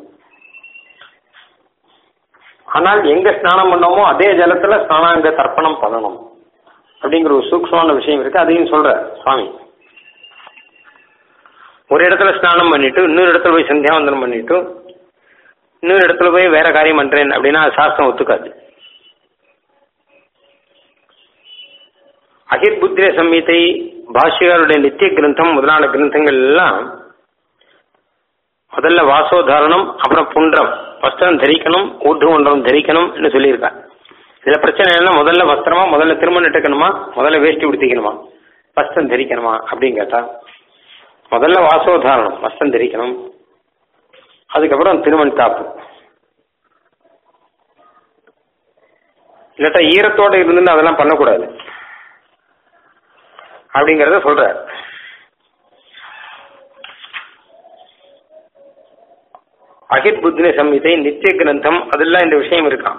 ஆனால் எங்க ஸ்நானம் பண்ணோமோ அதே ஜலத்துல ஸ்நானாங்க தர்ப்பணம் பண்ணணும் அப்படிங்கிற ஒரு சூக்ஷமான விஷயம் இருக்கு அதையும் சொல்ற சுவாமி ஒரு இடத்துல ஸ்நானம் பண்ணிட்டு இன்னொரு இடத்துல போய் சந்தியாவந்தனம் பண்ணிட்டு இன்னொரு இடத்துல போய் வேற காரியம் பண்றேன் அப்படின்னா அது சாஸ்திரம் ஒத்துக்காது அகிர் புத்திர சம்ஹிதை பாஷ்யகாருடைய நித்திய கிரந்தம் முதலான கிரந்தங்கள் எல்லாம் முதல்ல வாசோதாரணம் அப்புறம் புன்றம் வஸ்திரம் தரிக்கணும் ஊற்று ஒன்றம் தரிக்கணும் சொல்லியிருக்கா இதுல பிரச்சனை என்ன முதல்ல வஸ்திரமா முதல்ல திருமணம் இட்டுக்கணுமா முதல்ல வேஷ்டி உடுத்திக்கணுமா வஸ்திரம் தரிக்கணுமா அப்படின்னு கேட்டா முதல்ல வாசோதாரணம் வஸ்திரம் தரிக்கணும் அதுக்கப்புறம் திருமண் காப்பு இல்லாட்டா ஈரத்தோட இருந்து அதெல்லாம் பண்ணக்கூடாது அப்படிங்கறத சொல்ற அகித் புத்தின சம்ஹிதை நித்திய கிரந்தம் அதெல்லாம் இந்த விஷயம் இருக்கான்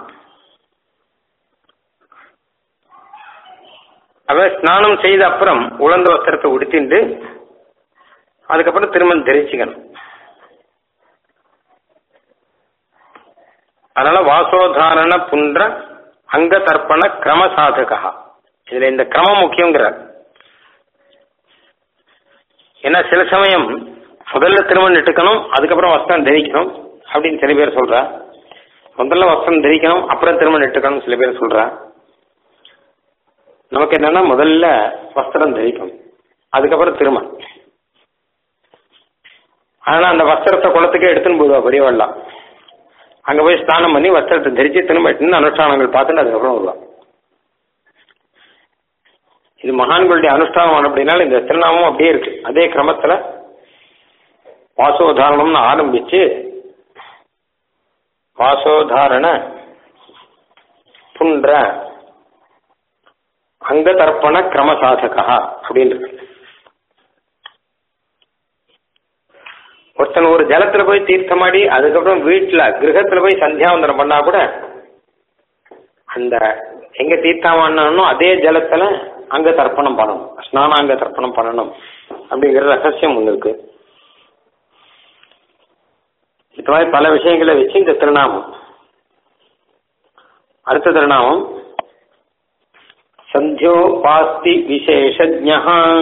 அவன் ஸ்நானம் செய்த அப்புறம் உலர்ந்த வஸ்திரத்தை உடுத்திண்டு அதுக்கப்புறம் திருமணம் தரிச்சுக்கணும் அதனால வாசோதாரண புன்ற அங்க தர்ப்பண கிரம சாதகா இதுல இந்த கிரமம் முக்கியங்கிறார் ஏன்னா சில சமயம் முதல்ல திருமணம் இட்டுக்கணும் அதுக்கப்புறம் வஸ்திரம் தரிக்கணும் அப்படின்னு சில பேர் சொல்றா முதல்ல வஸ்திரம் தரிக்கணும் அப்புறம் திருமணம் இட்டுக்கணும் சில பேர் சொல்றா நமக்கு என்னன்னா முதல்ல வஸ்திரம் தரிக்கணும் அதுக்கப்புறம் திருமணம் அதனால அந்த வஸ்திரத்தை குளத்துக்கே எடுத்துன்னு போடுவா பெரியவெல்லாம் அங்க போய் ஸ்நானம் பண்ணி வஸ்திரத்தை தரிச்சு திரும்ப எடுத்துன்னு அனுஷ்டானங்கள் பார்த்துட்டு அதுக்கப்புறம் வருவா இது மகான்களுடைய அனுஷ்டானம் அப்படின்னால இந்த திருநாமம் அப்படியே இருக்கு அதே கிரமத்துல வாசோதாரணம்னு ஆரம்பிச்சு வாசோதாரண புன்ற அங்க தர்ப்பண கிரம சாதகா அப்படின்னு இருக்கு ஒருத்தன் ஒரு ஜலத்துல போய் தீர்த்தமாடி அதுக்கப்புறம் வீட்டுல கிரகத்துல போய் சந்தியாவந்தனம் பண்ணா கூட அந்த எங்க தீர்த்தமானோ அதே ஜலத்துல அங்க தர்ப்பணம் பண்ணணும் ஸ்நானாங்க தர்ப்பணம் பண்ணணும் அப்படிங்கிற ரகசியம் ஒன்று இருக்கு இது மாதிரி பல விஷயங்களை வச்சு இந்த திருநாமம் அடுத்த திருநாமம் சந்தியோபாஸ்தி விசேஷஜா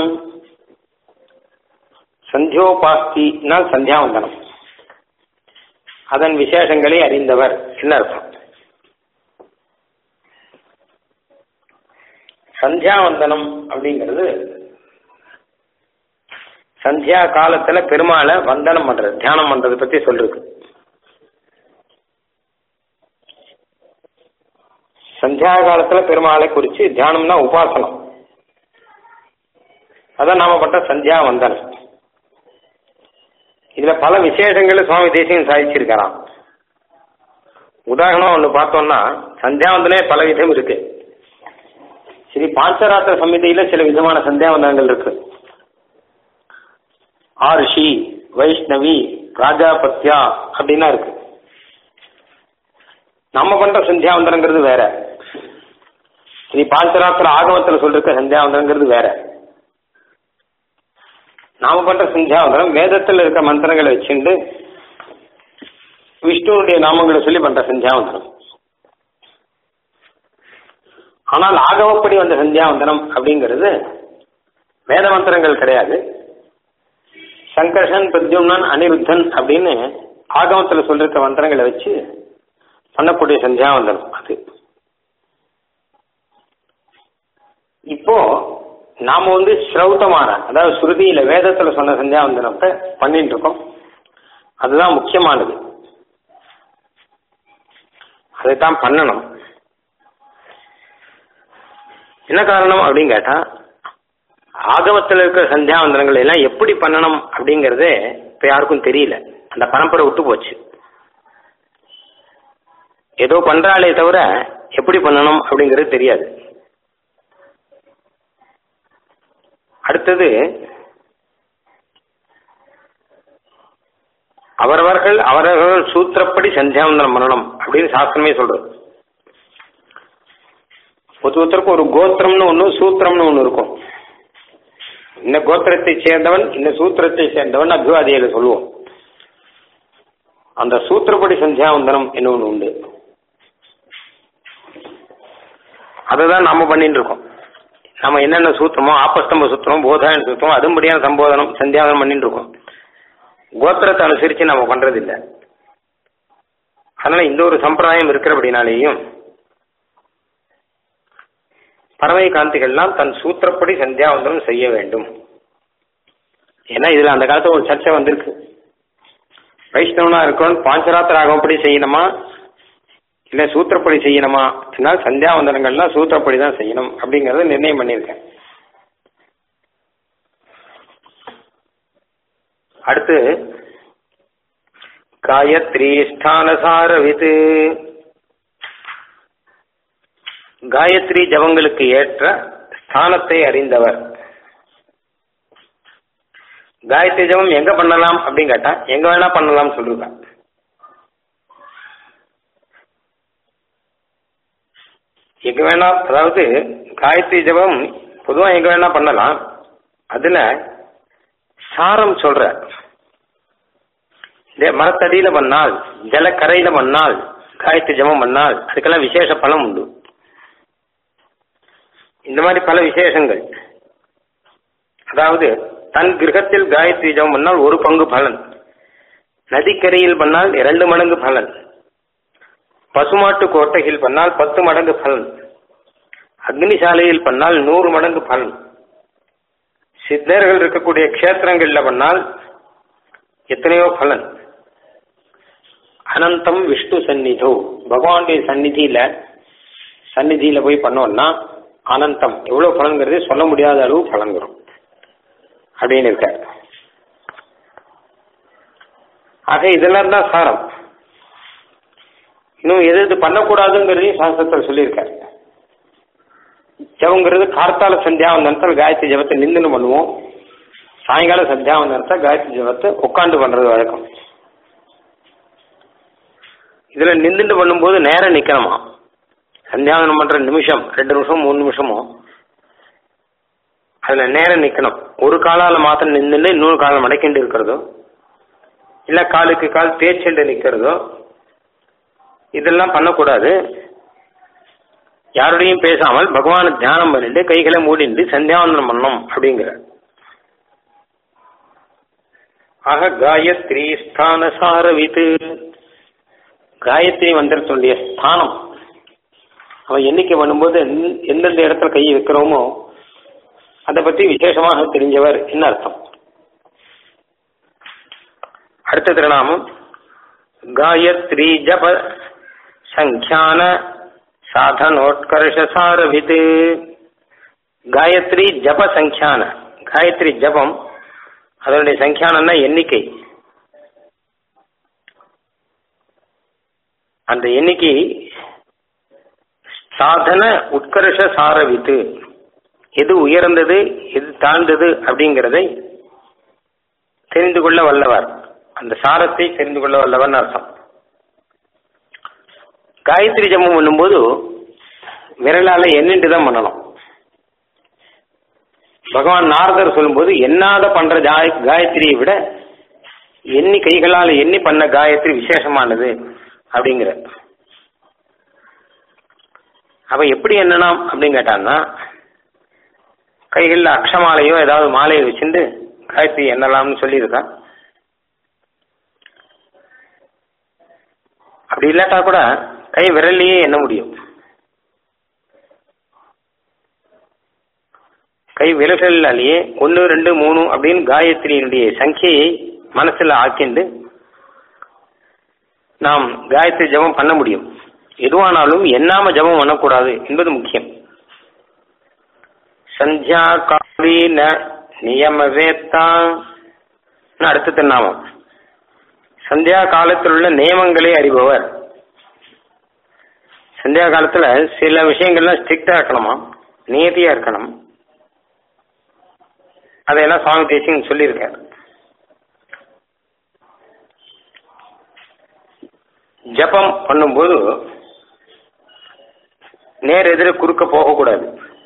சந்தியோபாஸ்தினா சந்தியாவந்தனம் அதன் விசேஷங்களை அறிந்தவர் என்ன அர்த்தம் சந்தியாவந்தனம் அப்படிங்கிறது சந்தியா காலத்துல பெருமாளை வந்தனம் பண்றது தியானம் பண்றது பத்தி சொல்றது சந்தியா காலத்துல பெருமாளை குறிச்சு தியானம்னா உபாசனம் அதான் நாம பண்ற சந்தியா வந்தனம் இதுல பல விசேஷங்களை சுவாமி தேசியம் சாதிச்சிருக்கிறான் உதாரணம் ஒன்று பார்த்தோம்னா சந்தியாவந்தனே பல விதம் இருக்கு ஸ்ரீ பாஞ்சராத்திர சமிதியில சில விதமான சந்தியாவந்தனங்கள் இருக்கு ஆர்ஷி வைஷ்ணவி ராஜாபத்யா அப்படின்னா இருக்கு நம்ம பண்ற சந்தியாவந்தனங்கிறது வேற ஸ்ரீ பாஞ்சராத்திர ஆகமத்தில் சொல்லிருக்க சந்தியாவந்தனங்கிறது வேற நாம பண்ற சந்தியாவந்தனம் வேதத்தில் இருக்க மந்திரங்களை வச்சுட்டு விஷ்ணுனுடைய நாமங்களை சொல்லி பண்ற சந்தியாவந்தனம் ஆனால் ஆகவப்படி வந்த சந்தியாவந்தனம் அப்படிங்கிறது வேத மந்திரங்கள் கிடையாது சங்கர்ஷன் பிரத்யும்னன் அனிருத்தன் அப்படின்னு ஆகமத்தில் சொல்லிருக்க மந்திரங்களை வச்சு பண்ணக்கூடிய சந்தியாவந்தனம் அது இப்போ நாம வந்து ஸ்ரௌத்தமான அதாவது ஸ்ருதியில வேதத்துல சொன்ன சந்தியாவந்தனத்தை பண்ணிட்டு இருக்கோம் அதுதான் முக்கியமானது அதைத்தான் பண்ணணும் என்ன காரணம் அப்படின்னு கேட்டா ஆகமத்தில் இருக்கிற சந்தியாவந்தனங்கள் எல்லாம் எப்படி பண்ணணும் அப்படிங்கறது இப்ப யாருக்கும் தெரியல அந்த பரம்பரை விட்டு போச்சு ஏதோ பண்றாளே தவிர எப்படி பண்ணணும் அப்படிங்கிறது தெரியாது அடுத்தது அவரவர்கள் அவரவர்கள் சூத்திரப்படி சந்தியாவந்தனம் பண்ணணும் அப்படின்னு சாஸ்திரமே சொல்றது ஒருத்தருக்கு ஒரு கோத்திரம்னு ஒன்று சூத்திரம்னு ஒன்று இருக்கும் இந்த கோத்திரத்தை சேர்ந்தவன் இந்த சூத்திரத்தை சேர்ந்தவன் அபிவாதியில சொல்லுவோம் அந்த சூத்திரப்படி சந்தியாவந்தனம் என்ன ஒன்று உண்டு அதை தான் நம்ம பண்ணிட்டு இருக்கோம் நம்ம என்னென்ன சூத்திரமோ ஆப்பஸ்தம்ப சூத்திரம் போதாயன சூத்திரம் அதுபடியான சம்போதனம் சந்தியாவதனம் பண்ணிட்டு இருக்கோம் கோத்திரத்தை அனுசரித்து நம்ம பண்றதில்லை அதனால இந்த ஒரு சம்பிரதாயம் இருக்கிறபடினாலேயும் பறவை காந்திகள்லாம் தன் சூத்திரப்படி சந்தியாவந்தனம் செய்ய வேண்டும் ஏன்னா இதுல அந்த காலத்துல ஒரு சர்ச்சை வந்திருக்கு வைஷ்ணவனா இருக்கணும் பாஞ்சராத்திர ஆகமப்படி செய்யணுமா இல்ல சூத்திரப்படி செய்யணுமா என்னால் சந்தியாவந்தனங்கள்லாம் சூத்திரப்படி தான் செய்யணும் அப்படிங்கறத நிர்ணயம் பண்ணியிருக்கேன் அடுத்து காயத்ரி ஸ்தானசாரவிது காயத்ரி ஜபங்களுக்கு ஏற்ற ஸ்தானத்தை அறிந்தவர் காயத்ரி ஜபம் எங்க பண்ணலாம் அப்படின்னு கேட்டா எங்க வேணா பண்ணலாம் சொல்லுங்க எங்க வேணா அதாவது காயத்ரி ஜபம் பொதுவா எங்க வேணா பண்ணலாம் அதுல சாரம் சொல்ற இந்த மரத்தடியில பண்ணால் ஜலக்கரையில பண்ணால் காயத்ரி ஜபம் பண்ணால் அதுக்கெல்லாம் விசேஷ பலம் உண்டு இந்த மாதிரி பல விசேஷங்கள் அதாவது தன் கிரகத்தில் காயத்ரி ஜபம் பண்ணால் ஒரு பங்கு பலன் நதிக்கரையில் பண்ணால் இரண்டு மடங்கு பலன் பசுமாட்டு கோட்டையில் பண்ணால் பத்து மடங்கு பலன் அக்னிசாலையில் பண்ணால் நூறு மடங்கு பலன் சித்தர்கள் இருக்கக்கூடிய க்ஷேத்திரங்கள்ல பண்ணால் எத்தனையோ பலன் அனந்தம் விஷ்ணு சந்நிதோ பகவானுடைய சந்நிதியில சந்நிதியில போய் பண்ணோம்னா அனந்தம் எவ்வளவு பலன்கிறது சொல்ல முடியாத அளவு பலன் வரும் அப்படின்னு இருக்க ஆக இதெல்லாம் தான் சாரம் இன்னும் எது எது பண்ணக்கூடாதுங்கிறதையும் சாஸ்திரத்தில் சொல்லியிருக்காரு ஜபங்கிறது கார்த்தால சந்தியாவந்தனத்தில் காயத்ரி ஜபத்தை நிந்துன்னு பண்ணுவோம் சாயங்கால சந்தியாவந்தனத்தை காயத்ரி ஜபத்தை உட்காந்து பண்றது வழக்கம் இதுல நின்றுட்டு பண்ணும்போது நேரம் நிக்கணுமா சந்தியாவந்தனம் பண்ற நிமிஷம் ரெண்டு நிமிஷம் மூணு நிமிஷமோ அதுல நேரம் நிக்கணும் ஒரு காலால மாத்திரம் நின்றுட்டு இன்னொரு காலம் மடக்கிண்டு இருக்கிறதோ இல்ல காலுக்கு கால் தேய்ச்சிண்டு நிக்கிறதோ இதெல்லாம் பண்ணக்கூடாது யாருடையும் பேசாமல் பகவானை தியானம் பண்ணிட்டு கைகளை மூடிண்டு சந்தியாவந்தனம் பண்ணணும் அப்படிங்கிற ஆக காயத்ரி ஸ்தான சாரவித்து காயத்ரி மந்திரத்தினுடைய ஸ்தானம் அவன் எண்ணிக்கை பண்ணும்போது எந்த- எந்தெந்த இடத்துல கையை வைக்கிறோமோ அதை பத்தி விசேஷமாக தெரிஞ்சவர் என்ன அர்த்தம் அடுத்த திருநாமம் காயத்ரி ஜப சங்கியான சாதனோத்கர்ஷ சாரவித் காயத்ரி ஜப சங்கியான காயத்ரி ஜபம் அதனுடைய சங்கியானம்னா எண்ணிக்கை அந்த எண்ணிக்கை சாதன உட்கர்ஷ சாரவித்து எது உயர்ந்தது எது தாழ்ந்தது அப்படிங்கிறதை தெரிந்து கொள்ள வல்லவர் அந்த சாரத்தை தெரிந்து கொள்ள வல்லவர்னு அர்த்தம் காயத்ரி ஜபம் பண்ணும்போது விரலால எண்ணிட்டு தான் பண்ணணும் பகவான் நாரதர் சொல்லும்போது எண்ணாத பண்ற ஜாய் காயத்ரியை விட எண்ணி கைகளால் எண்ணி பண்ண காயத்ரி விசேஷமானது அப்படிங்கிற அப்ப எப்படி எண்ணலாம் அப்படின்னு கேட்டான்னா கைகளில் அக்ஷமாலையோ ஏதாவது மாலையை வச்சுட்டு காயத்ரி எண்ணலாம்னு சொல்லியிருக்கான் அப்படி இல்லாட்டா கூட கை விரல்லையே எண்ண முடியும் கை விரல்களாலேயே ஒன்று ரெண்டு மூணு அப்படின்னு காயத்ரியினுடைய சங்கையை மனசுல ஆக்கிண்டு நாம் காயத்ரி ஜபம் பண்ண முடியும் எதுவானாலும் எண்ணாம ஜபம் பண்ணக்கூடாது என்பது முக்கியம் சந்தியா காலீன நியம வேத்தா அடுத்த திருநாமம் சந்தியா காலத்தில் உள்ள நியமங்களை அறிபவர் சந்தியா காலத்துல சில விஷயங்கள்லாம் ஸ்ட்ரிக்டா இருக்கணுமா நியதியா இருக்கணும் அதையெல்லாம் சுவாமி தேசிங் சொல்லியிருக்காரு ஜபம் பண்ணும்போது நேர் எதிர குறுக்க போகக்கூடாது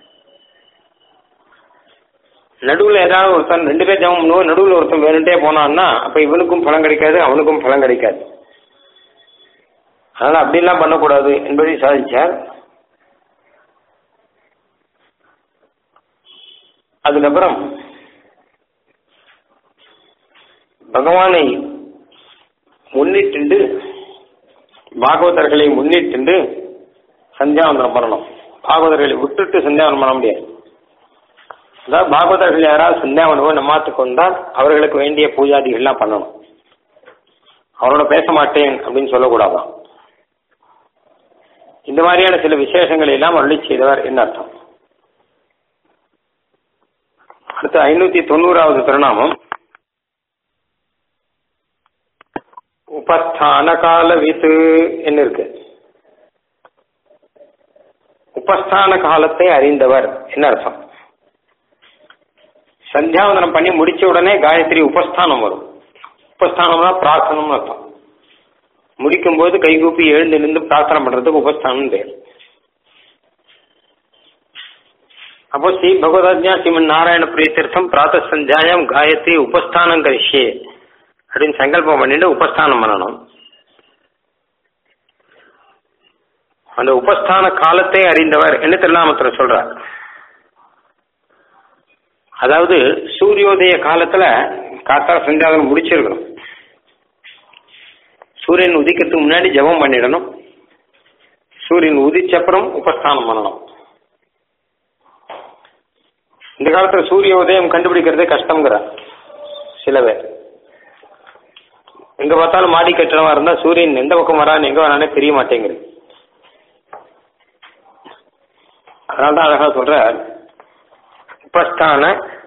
நடுவில் ஏதாவது ஒருத்தன் ரெண்டு பேர் ஜபம் பண்ணுவோம் நடுவில் ஒருத்தன் வேணுட்டே போனான்னா அப்ப இவனுக்கும் பலன் கிடைக்காது அவனுக்கும் பலன் கிடைக்காது அதனால அப்படிலாம் பண்ணக்கூடாது என்பதை சாதிச்சார் அதுக்கப்புறம் பகவானை முன்னிட்டு பாகவதர்களை முன்னிட்டு சந்தியாவந்தனம் பண்ணணும் பாகவதர்களை விட்டுட்டு சந்தியாவனம் பண்ண முடியாது அதாவது பாகவதர்கள் யாராவது சந்தியாவனம் நம்மாத்துக்கு வந்தால் அவர்களுக்கு வேண்டிய பூஜாதிகள்லாம் பண்ணணும் அவரோட பேச மாட்டேன் அப்படின்னு சொல்லக்கூடாதான் இந்த மாதிரியான சில விசேஷங்களை எல்லாம் அருளி செய்தவர் என்ன அர்த்தம் அடுத்து ஐநூத்தி தொண்ணூறாவது திருநாமம் உபஸ்தான கால வித்து என்ன இருக்கு உபஸ்தான காலத்தை அறிந்தவர் என்ன அர்த்தம் சந்தியாவந்தனம் பண்ணி முடிச்ச உடனே காயத்ரி உபஸ்தானம் வரும் உபஸ்தானம்னா பிரார்த்தனம்னு அர்த்தம் முடிக்கும் போது கைகூப்பி எழுந்து நின்று பிரார்த்தனை பண்றதுக்கு உபஸ்தானம் பேர் அப்போ ஸ்ரீ பகவதாஜ்யா ஸ்ரீமன் நாராயண பிரியத்தீர்த்தம் பிராத்த சந்தியாயம் காயத்ரி உபஸ்தானம் கரிஷே அப்படின்னு சங்கல்பம் பண்ணிட்டு உபஸ்தானம் பண்ணணும் அந்த உபஸ்தான காலத்தை அறிந்தவர் என்ன திருநாமத்தில் சொல்றார் அதாவது சூரியோதய காலத்துல காத்தால சந்தியாவனம் முடிச்சிருக்கணும் சூரியன் உதிக்கிறதுக்கு முன்னாடி ஜபம் பண்ணிடணும் சூரியன் உதிச்சப்புறம் உபஸ்தானம் பண்ணணும் இந்த காலத்துல சூரிய உதயம் கண்டுபிடிக்கிறதே கஷ்டங்கிற சில பேர் எங்க பார்த்தாலும் மாடி கட்டணமா இருந்தா சூரியன் எந்த பக்கம் வரான்னு எங்க வரானே தெரிய மாட்டேங்குது அதனால்தான் அழகா சொல்ற உபஸ்தான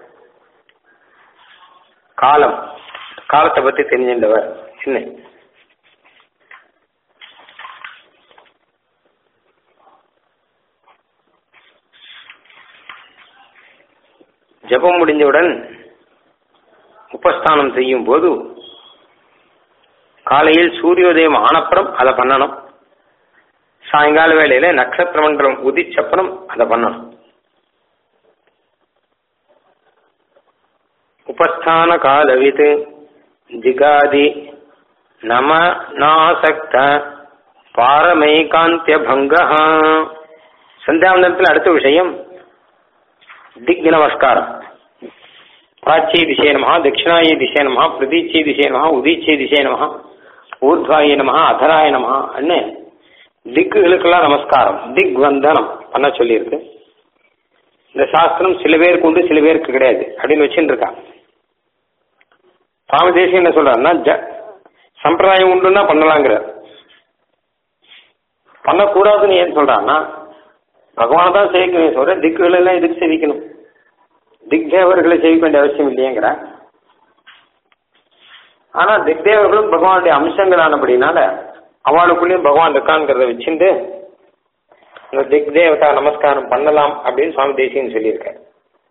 காலம் காலத்தை பத்தி தெரிஞ்சின்றவர் என்ன ஜபம் முடிஞ்சவுடன் உபஸ்தானம் செய்யும் போது காலையில் சூரியோதயம் ஆனப்புறம் அதை பண்ணணும் சாயங்கால வேளையில நட்சத்திர மண்டலம் உதிச்சப்புறம் அதை பண்ணணும் உபஸ்தான காலவித் ஜிகாதி நம நாசக்த பாரமைகாந்திய பங்க சந்தியாவந்தனத்தில் அடுத்த விஷயம் திக் நமஸ்காரம் பிராச்சிய திசை நம தட்சிணாய திசை நம பிரதீச்சிய திசை நம உதீச்சிய திசை நம ஊர்துவாய நம அதராய நம அண்ணு திக்குகளுக்கெல்லாம் நமஸ்காரம் திக் வந்தனம் பண்ண சொல்லியிருக்கு இந்த சாஸ்திரம் சில பேருக்கு உண்டு சில பேருக்கு கிடையாது அப்படின்னு வச்சுட்டு இருக்கா சுவாமி தேசியம் என்ன சொல்றாருன்னா ஜ சம்பிரதாயம் உண்டுன்னா பண்ணலாங்கிற பண்ணக்கூடாதுன்னு ஏன் சொல்றான்னா பகவான் தான் சேவிக்கணும் சொல்ற திக்குகள் எல்லாம் எதுக்கு சேவிக்கணும் திக்தேவர்களை சேவிக்க வேண்டிய அவசியம் இல்லையேங்கிற ஆனா திக்தேவர்களும் பகவானுடைய அம்சங்களானபடினால அவளுக்குள்ளேயும் பகவான் இருக்கான்ங்கிறத வச்சுட்டு இந்த திக் தேவதா நமஸ்காரம் பண்ணலாம் அப்படின்னு சுவாமி தேசியன் சொல்லியிருக்காரு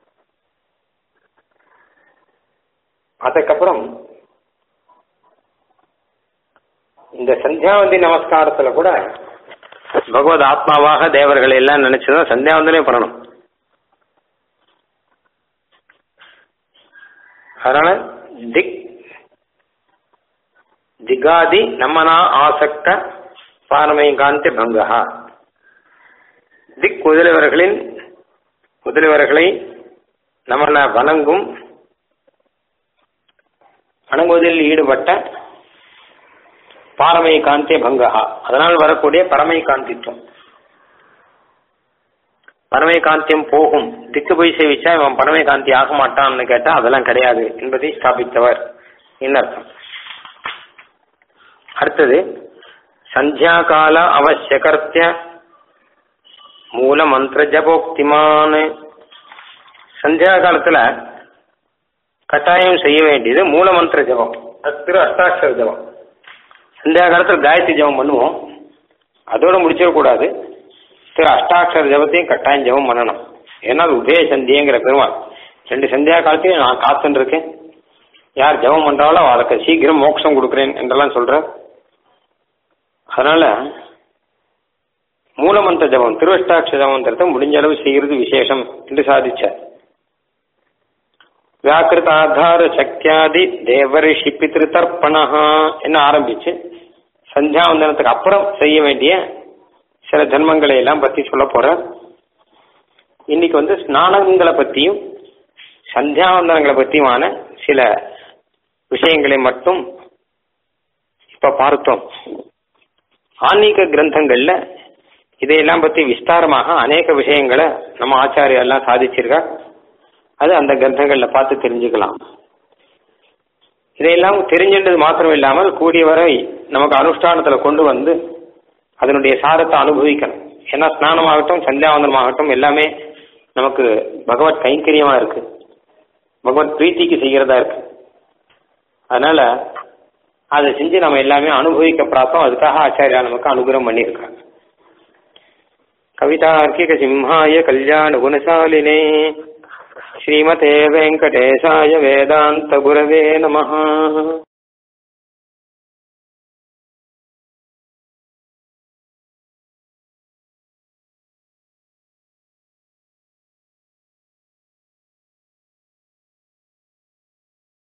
அதுக்கப்புறம் இந்த சந்தியாவந்தி நமஸ்காரத்துல கூட பகவத் ஆத்மாவாக தேவர்களை எல்லாம் நினைச்சுதான் சந்தியாவந்தனே பண்ணணும் அதனால திக் திகாதி நம்மனா ஆசக்த பாரமை காந்தி பங்கா திக் முதலியவர்களின் முதலியவர்களை நம்மள வணங்கும் வணங்குவதில் ஈடுபட்ட பாரமை காந்திய பங்கா அதனால் வரக்கூடிய பரமை காந்தித்துவம் பரமை காந்தியம் போகும் திக்கு போய் சேவிச்சா இவன் பரமை காந்தி ஆக மாட்டான்னு கேட்டா அதெல்லாம் கிடையாது என்பதை ஸ்தாபித்தவர் என்ன அர்த்தம் அடுத்தது சந்தியா கால அவசியகர்த்திய மூல மந்திர ஜபோக்திமான் சந்தியா காலத்துல கட்டாயம் செய்ய வேண்டியது மூல மந்திர ஜபம் அது திரு அஷ்டாட்சர ஜபம் சந்தியா காலத்துல காயத்ரி ஜபம் பண்ணுவோம் அதோட முடிச்சிடக்கூடாது திரு அஷ்டாட்சர ஜபத்தையும் கட்டாயம் ஜபம் பண்ணணும் ஏன்னா அது உபய சந்தியங்கிற பெருமாள் ரெண்டு சந்தியா காலத்தையும் நான் காத்துன்னு இருக்கேன் யார் ஜபம் பண்றாலோ அவளுக்கு சீக்கிரம் மோட்சம் கொடுக்குறேன் என்றெல்லாம் சொல்ற அதனால மூலமந்திர ஜபம் திருவஷ்டாட்ச ஜபமந்திரத்தை முடிஞ்ச அளவு செய்கிறது விசேஷம் என்று சாதிச்சார் வியாக்கிருத ஆதார சக்தியாதி தேவரிஷி பித்திரு தர்ப்பணா என்ன ஆரம்பிச்சு சந்தியாவந்தனத்துக்கு அப்புறம் செய்ய வேண்டிய சில தர்மங்களை எல்லாம் பத்தி சொல்ல போற இன்னைக்கு வந்து ஸ்நானங்களை பத்தியும் சந்தியாவந்தனங்களை பத்தியுமான சில விஷயங்களை மட்டும் இப்ப பார்த்தோம் ஆன்மீக கிரந்தங்கள்ல இதையெல்லாம் பத்தி விஸ்தாரமாக அநேக விஷயங்களை நம்ம ஆச்சாரியா எல்லாம் சாதிச்சிருக்கா அது அந்த கிரந்தங்கள்ல பார்த்து தெரிஞ்சுக்கலாம் இதையெல்லாம் தெரிஞ்சின்றது மாத்திரம் இல்லாமல் கூடிய வரை நமக்கு அனுஷ்டானத்துல கொண்டு வந்து அதனுடைய சாரத்தை அனுபவிக்கணும் ஏன்னா ஸ்நானமாகட்டும் சந்தியாவந்தனமாகட்டும் எல்லாமே நமக்கு பகவத் கைங்கரியமா இருக்கு பகவத் பிரீத்திக்கு செய்கிறதா இருக்கு அதனால அதை செஞ்சு நம்ம எல்லாமே அனுபவிக்க பிராப்தம் அதுக்காக ஆச்சாரியா நமக்கு அனுகிரகம் பண்ணியிருக்காங்க கவிதார்க்கிக சிம்ஹாய கல்யாண குணசாலினே ஸ்ரீமதே வெங்கடேசாய வேதாந்த குரவே நமஹ